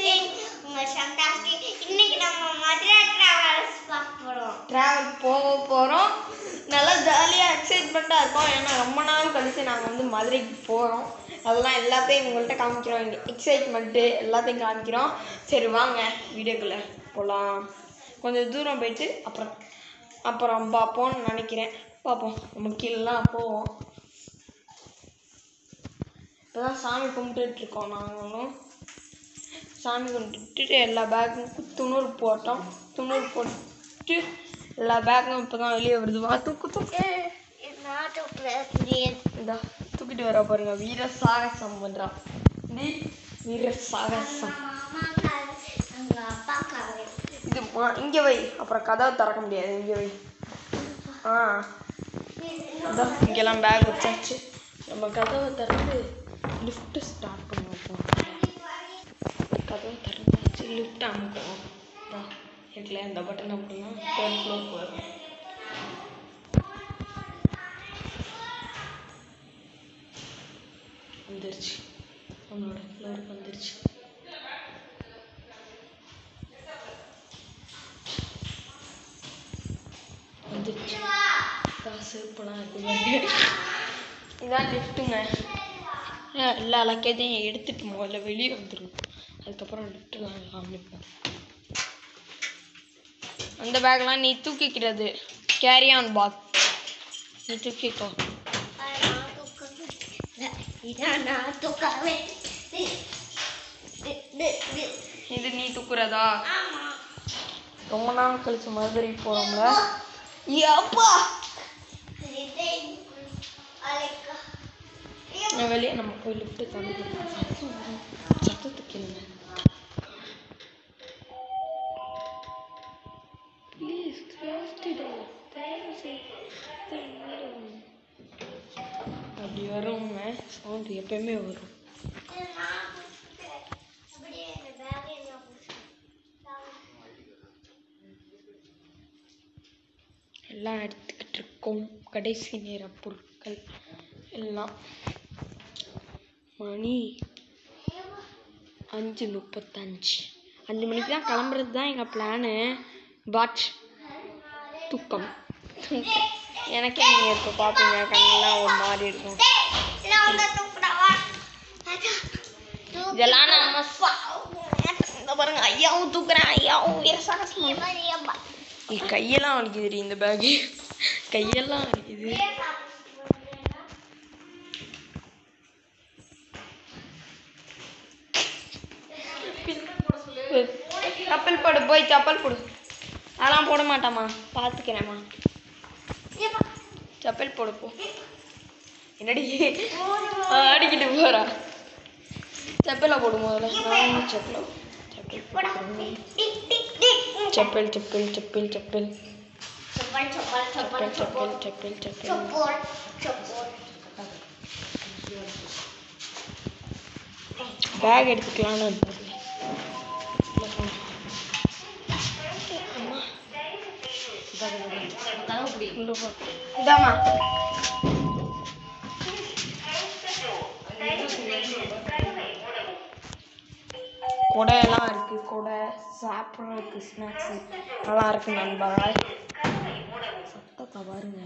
வாட்சிங் உங்க சந்தாஸ்டி இன்னைக்கு நம்ம மதுரை டிராவல்ஸ் பார்க்க போறோம் ட்ராவல் போக போகிறோம் நல்லா ஜாலியாக எக்ஸைட்மெண்ட்டாக இருக்கும் ஏன்னா ரொம்ப நாள் கழிச்சு நாங்கள் வந்து மதுரைக்கு போகிறோம் அதெல்லாம் எல்லாத்தையும் உங்கள்கிட்ட காமிக்கிறோம் இந்த எக்ஸைட்மெண்ட்டு எல்லாத்தையும் காமிக்கிறோம் சரி வாங்க வீடியோக்குள்ளே போகலாம் கொஞ்சம் தூரம் போயிட்டு அப்புறம் அப்புறம் பார்ப்போம்னு நினைக்கிறேன் பார்ப்போம் நம்ம கீழெலாம் போவோம் இப்போ தான் சாமி கும்பிட்டுட்டு இருக்கோம் நாங்களும் சாமி கும்பிட்டுட்டு எல்லா பேக்கும் துணூறு போட்டோம் துணூறு போட்டு எல்லா பேக்கும் இப்போ தான் வெளியே வருது வா தூக்கு தூக்கு நாட்டு பிரசிடென்ட் இந்தா தூக்கிட்டு வர பாருங்க வீர சாகசம் பண்ணுறான் டி வீர சாகசம் மாமா காரு எங்க அப்பா காரு இது மா- இங்கே வை அப்புறம் கதவை திறக்க முடியாது இங்கே வை ஆ அதான் இங்கெல்லாம் பேக் வச்சாச்சு நம்ம கதவை திறந்து லிஃப்ட்டு ஸ்டார்ட் பண்ணுவோம் கதவை திறந்தாச்சு லிஃப்ட் அமுக்குவோம் அதான் இருக்குல்ல இந்த பட்டன் அப்படின்னா தேர்ட் ஃப்ளோர் வரும் வந்துருச்சு உன்னோட ஃப்ளோருக்கு வந்துருச்சு வந்துருச்சு காசு பணம் இருக்குது இதான் லிஃப்ட்டுங்க எல்லா லக்கேஜையும் எடுத்துட்டு முதல்ல வெளியே வந்துடும் அதுக்கப்புறம் லிஃப்ட்டெல்லாம் காமிப்போம் அந்த பேக்லாம் நீ தூக்கிக்கிறது கேரி ஆன் பாக் நீ தூக்கிக்கோ இதான் நான் தூக்கவே இது நீ தூக்குறதா ஆமா ரொம்ப நாள் கழிச்சு மதுரை போகிறோம்ல அப்பா அலைக்கா நான் வெளியே நம்ம போய் லிஃப்ட்டு தள்ளி சத்தத்தை கேளுங்க ப்ளீஸ் அப்படி வருங்க சவுண்டு எப்பயுமே வரும் எல்லாம் எடுத்துக்கிட்டு இருக்கோம் கடைசி நேர பொருட்கள் எல்லாம் மணி அஞ்சு முப்பத்தஞ்சு அஞ்சு மணிக்கு தான் கிளம்புறது தான் எங்கள் பிளானு பட் தூக்கம் எனக்கே நீங்கள் இப்போ பார்ப்பீங்க கண்ணெல்லாம் ஒரு மாதிரி இருக்கும் இதெல்லாம் நம்ம சா- இந்த பாருங்க ஐயாவும் தூக்குறேன் ஐயாவும் வீரசாகசம் பண்றேன். என் கையெல்லாம் வலிக்குதுடி இந்த பேகு கையெல்லாம் வலிக்குது சப்பல் போடு போய் சப்பல் போடு அதெல்லாம் போட மாட்டாம்மா பார்த்துக்கிறேம்மா சப்பல் போடு போ என்னடி ஆடிக்கிட்டு போறா செப்பலை போடு முதல்ல நான் செப்பல் செப்பல் செப்பல் செப்பல் செப்பல் செப்பல் செப்பல் செப்பல் செப்பல் பேக் எடுத்துக்கலாம்னு இருந்தது உள்ள போலாம். அம்மா. உள்ள போ. இதாம்மா கொடையெல்லாம் இருக்கு கொடை சாப்பிட்றதுக்கு ஸ்நாக்ஸு நல்லா இருக்கு நண்பர்கள் சத்தத்தை பாருங்க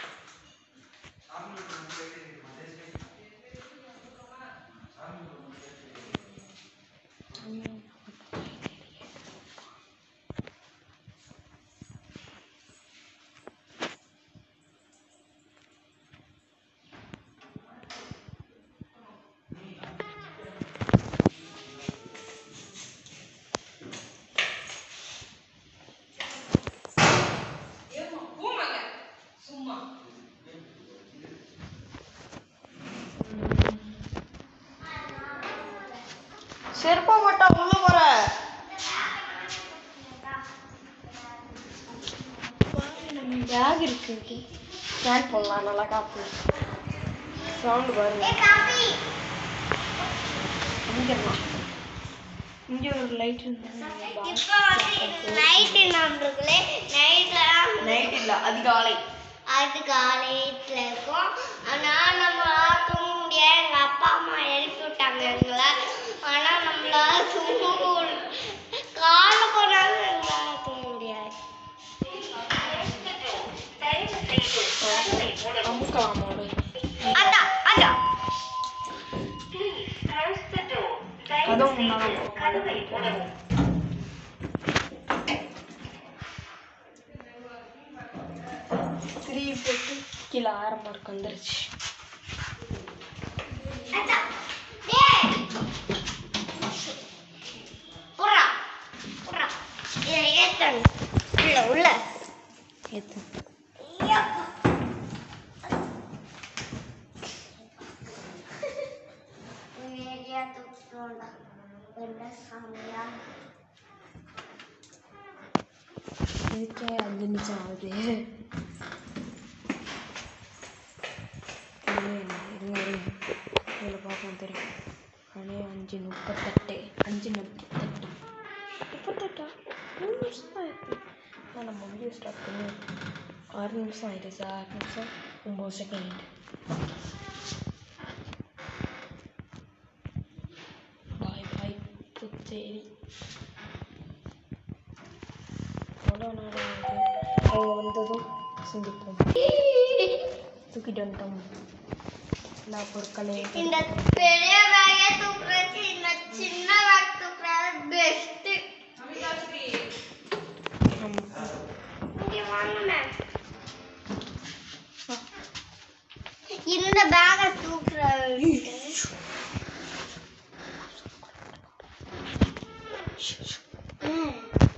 செருப்பா மாட்டா உள்ள போற பேக் இருக்கு ஸ்கேன் பண்ணலாம் நல்லா காப்பு சவுண்டு பாருங்க இங்க இருக்கு. இங்க ஒரு லைட் நைட்டு நண்பர்களே நைட்ல நைட் இல்ல அதிகாலை அது காலையில இருக்கும் ஆனா நம்மளால தூங்க முடியாது எங்க அப்பா அம்மா எழுப்பி விட்டாங்க எங்களை ஆனா நம்மளால தூங்க கூட கதவை மூடவும் த்ரீ போட்டு கீழே ஆயிரம் மார்க் வந்துருச்சு அச்சா டேய் புறா புறா இதை ஏத்தணும் உள்ள உள்ள ஏற்று ஐயப்பா. Media தூக்கிட்டோம்டா. என்ன சாமியா? இதுக்கே அஞ்சு நிமிஷம் ஆகுது இருங்க இருங்க இதில் பார்க்கலாம் தெரியும் மணி அஞ்சு முப்பத்தெட்டு அஞ்சு முப்பத்தெட்டு முப்பத்தெட்டா மூணு நிமிஷம் தான் ஆயிருக்கு நான் நம்ம வீடியோ ஸ்டார்ட் பண்ணி ஆறு நிமிஷம் ஆயிடுச்சு ஆறு நிமிஷம் ஒம்பது செகண்ட் பாய் பாய் புத்தேரி அவ்வளோ நேரம் ஆகுது அவங்க வந்ததும் சிந்திப்போம் தூக்கிட்டு வந்துட்டோம் எல்லா பொருட்களையும் இந்த பெரிய பேக்கை தூக்குறது இந்த சின்ன பேக் தூக்குறது பெஸ்ட் ஆமாம் இங்க வாங்கண்ணே. இந்த பேக்கை தூக்குறது ம்.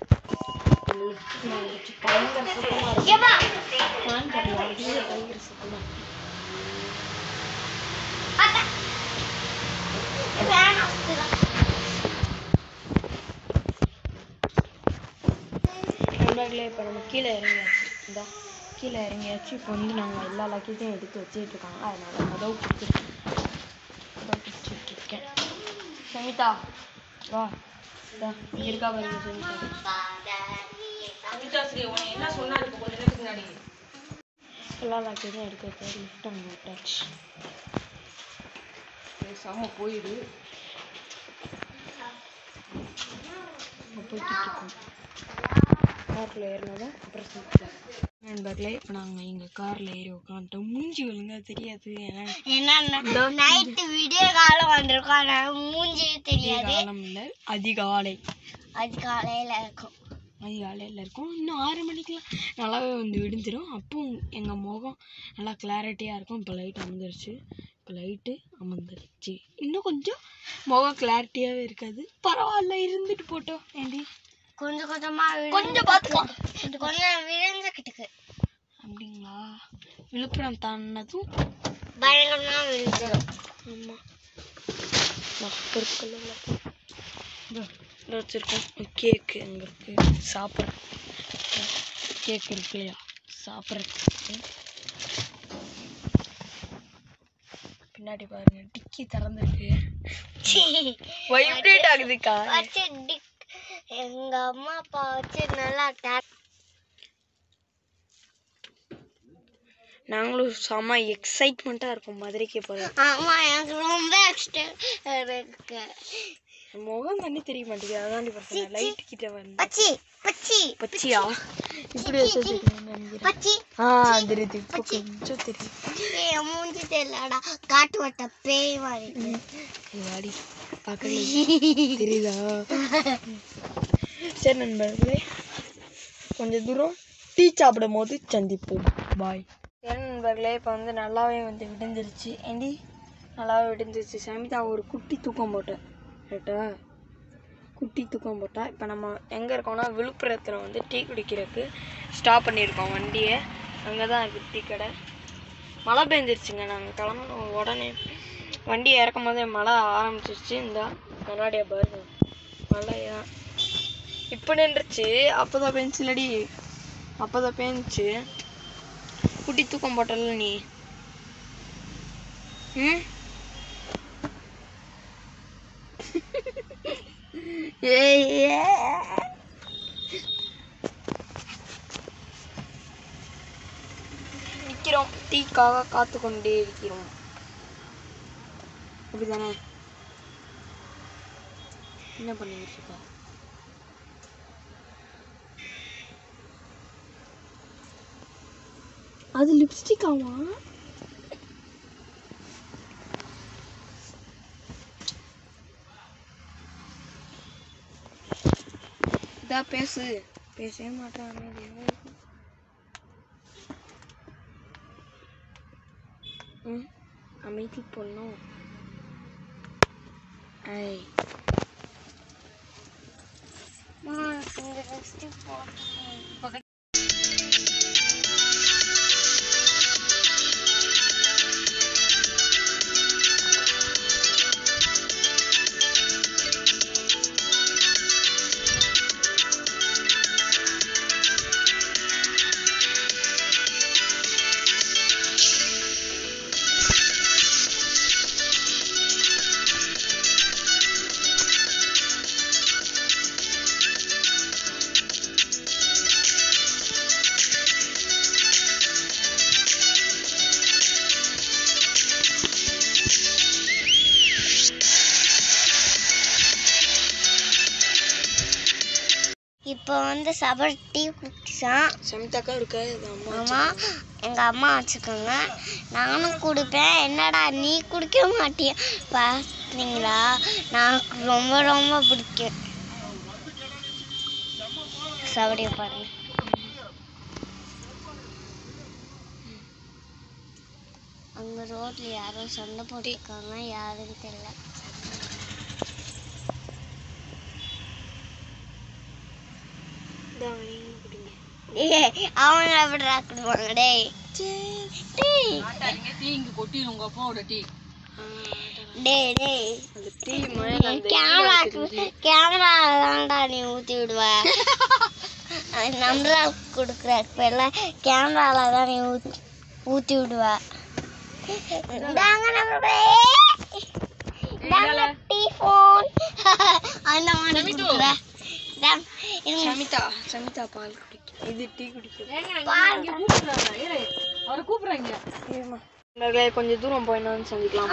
பயங்கர சுத்தமாக இருக்கும் ஏப்பா. நான் தெரியல அதுவே பயங்கர சுத்தமாக அக்கா. வேணாம் இதெல்லாம். நண்பர்களே இப்போ நம்ம கீழே இறங்கியாச்சு இந்த கீழே இறங்கியாச்சு இப்போ வந்து நாங்கள் எல்லா லக்கேஜையும் எடுத்து வச்சுட்டு இருக்காங்க அதனால கதவு பிடிச்சிட்டு கதவு பிடிச்சிட்டு இருக்கேன் சமிதா வா இதா இங்கே இருக்கா பாருங்க சமிதா என்ன சொன்னா இப்போ கொஞ்ச நேரத்துக்கு முன்னாடி எல்லா லக்கேஜையும் எடுத்து வச்சு லிஃப்ட் அங்கே விட்டாச்சு பேசாம போயிடு அங்கே போயிட்டு இருக்கோம் காரில் ஏறினதும் அப்புறம் சீட்டில் நண்பர்களே இப்போ நாங்கள் எங்கள் காரில் ஏறி உட்காந்துட்டோம் மூஞ்சி ஒழுங்கா தெரியாது ஏன்னா என்னன்னா நைட்டு விடிய காலம் வந்திருக்கோம் ஆனா மூஞ்சி தெரியாது காலம் இல்லை அதிகாலை அது காலையில இருக்கும் அதிகாலையில் இருக்கும் இன்னும் ஆறு மணிக்கெலாம் நல்லாவே வந்து விடிஞ்சிரும் அப்போ எங்கள் முகம் நல்லா கிளாரிட்டியாக இருக்கும் இப்போ லைட் அமர்ந்துருச்சு இப்போ லைட்டு அமர்ந்துருச்சு இன்னும் கொஞ்சம் முகம் கிளாரிட்டியாகவே இருக்காது பரவாயில்ல இருந்துட்டு போட்டோம் ஏண்டி கொஞ்சம் கொஞ்சமா கொஞ்சம் பார்த்துக்கலாம் கொஞ்சம் விழுந்துக்கிட்டு அப்படிங்களா விழுப்புரம் தாண்டினதும் பயங்கரமா விழுந்துடும் ஆமாம் பொருட்கள் எல்லாம் வச்சுருக்கோம் கேக்கு அங்கே இருக்கு சாப்பிட்ற கேக் இருக்கு இல்லையா சாப்பிட்றதுக்கு பின்னாடி பாருங்க டிக்கி திறந்துருக்கு வைப்ரேட் ஆகுதுக்கா வச்சு டிக் எங்க அம்மா அப்பா வச்சு நல்லா டேக் நாங்களும் செம எக்ஸைட்மெண்ட்டாக இருக்கோம் மதுரைக்கு போகிறோம் ஆமா எனக்கு ரொம்ப எக்ஸ்ட்ரா இருக்கு முகம் தண்ணி தெரிய மாட்டேங்குது அதாண்டி பிரச்சனை லைட் கிட்ட வந்து பச்சி பச்சி பச்சியா இப்படி வச்சுருக்கேன் நினைக்கிறேன் பச்சி ஆ தெரியுது இப்போ கொஞ்சம் தெரியுது ஏய், மூஞ்சி தெரியலடா காட்டு வட்ட பேய் மாதிரி இருக்கு. வாடி பார்க்கல தெரியுதா சரி நண்பர்களே கொஞ்சம் தூரம் டீ சாப்பிடும் போது சந்திப்போம் பாய் சரி நண்பர்களே இப்போ வந்து நல்லாவே வந்து விடிஞ்சிருச்சு ஏண்டி நல்லாவே விடிஞ்சிருச்சு சமிதா ஒரு குட்டி தூக்கம் போட்டேன் கரெக்டா குட்டி தூக்கம் போட்டா இப்போ நம்ம எங்கே இருக்கோம்னா விழுப்புரத்தில் வந்து டீ குடிக்கிறதுக்கு ஸ்டாப் பண்ணியிருக்கோம் வண்டியை அங்கே தான் இருக்குது டீ கடை மழை பெஞ்சிருச்சுங்க நாங்கள் கிளம்பணும் உடனே வண்டி இறக்கும் போதே மழை ஆரம்பிச்சிருச்சு இந்த கண்ணாடியை பாருங்க மழையா இப்போ நின்றுச்சு அப்போ தான் பெஞ்சிலடி அப்போ தான் பேஞ்சிச்சு குட்டி தூக்கம் போட்டல நீ ம் ஏய் ஏ. நிற்கிறோம் டீக்காக காத்து கொண்டே இருக்கிறோம் அப்படிதானே என்ன பண்ணிட்டு இருக்கா அது லிப்ஸ்டிக் ஆமா இதா பேசு பேசவே மாட்டான் அமைதியாவே இருக்கு. ம் அமைதி பொண்ணும் ஐ இப்போ வந்து சபர் டீ குடிச்சான் சமிதாக்கா இருக்கா இது அம்மா அம்மா எங்க அம்மா வச்சுக்கோங்க நானும் குடிப்பேன் என்னடா நீ குடிக்க மாட்டிய பார்த்தீங்களா நான் ரொம்ப ரொம்ப பிடிக்கும் சபடியை பாருங்க அங்க ரோட்ல யாரோ சண்டை போட்டிருக்காங்க யாருன்னு தெரியல இந்தாங்க, நீங்களும் குடிங்க ஏய், அவங்க எப்படிடா குடுவாங்க டேய் டேய் ஆட்டாதீங்க டீ இங்க கொட்டிடும் உங்க அப்பாவோட டீ டேய் டேய் அந்த டீ மழையில அந்த கேமரா கேமரா தான்டா நீ ஊத்தி விடுவ நம்மளா கொடுக்குற இப்ப எல்லாம் கேமரால தான் நீ ஊத்தி ஊத்தி விடுவ இந்தாங்க நம்மளே இந்தாங்க டீ ஃபோன் அந்த மாதிரி கொடுக்குற இந்தாங்க, இருங்க. சமிதா சமிதா பால் குடிக்கும் இது டீ குடிக்கும் பால் கூப்பிடுறாங்க இரு அவரை கூப்பிடுறாங்க இருமா நண்பர்களே கொஞ்சம் தூரம் போய் நான் சந்திக்கலாம்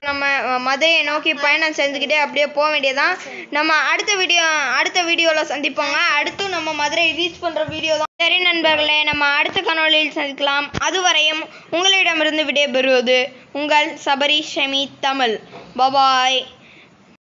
நம்ம அஹ், மதுரையை நோக்கி பயணம் செஞ்சுக்கிட்டே அப்படியே போக வேண்டியதான் நம்ம அடுத்த வீடியோ அடுத்த வீடியோவில் சந்திப்போங்க அடுத்தும் நம்ம மதுரை ரீச் பண்ணுற வீடியோ தான் சரி நண்பர்களே நம்ம அடுத்த காணொளியில் சந்திக்கலாம் அதுவரையும் உங்களிடமிருந்து விடைபெறுவது உங்கள் சபரி ஷமி தமிழ் பபாய்